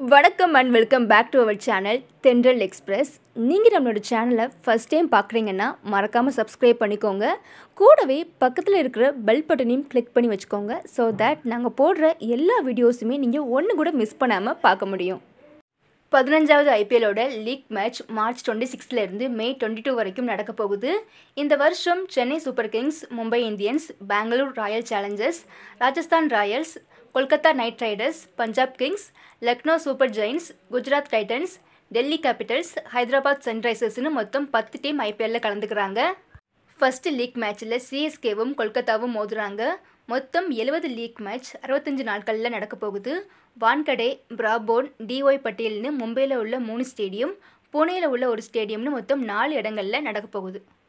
வணக்கம் and welcome back to our channel Thendral express நீங்கள் நம்மளோட சேனலை ஃபஸ்ட் டைம் பார்க்குறீங்கன்னா மறக்காமல் சப்ஸ்கிரைப் பண்ணிக்கோங்க கூடவே பக்கத்தில் இருக்கிற பெல் பட்டனையும் கிளிக் பண்ணி வச்சுக்கோங்க ஸோ தட் நாங்கள் போடுற எல்லா வீடியோஸுமே நீங்கள் ஒன்று கூட மிஸ் பண்ணாமல் பார்க்க முடியும் பதினஞ்சாவது ஐபிஎல்லோட லீக் மேட்ச் மார்ச் டுவெண்ட்டி சிக்ஸ்லேருந்து மே டுவெண்ட்டி டூ வரைக்கும் நடக்க போகுது இந்த வருஷம் Chennai Super Kings Mumbai Indians Bangalore Royal Challengers Rajasthan Royals Kolkata Knight Riders Punjab Kings Lucknow Super Giants Gujarat Titans Delhi Capitals Hyderabad சன்ரைசர்ஸ்னு மொத்தம் பத்து டீம் ஐபிஎல்லில் கலந்துக்கிறாங்க ஃபர்ஸ்ட் லீக் மேட்ச்சில் சிஎஸ்கேவும் கொல்கத்தாவும் மோதுறாங்க மொத்தம் எழுபது லீக் மேட்ச் அறுபத்தஞ்சு நாட்களில் நடக்க போகுது வான்கடே பிராபோன் டிஒய் பட்டேல்னு மும்பையில் உள்ள மூணு ஸ்டேடியம் புனேயில் உள்ள ஒரு ஸ்டேடியம்னு மொத்தம் நாலு இடங்களில் நடக்க போகுது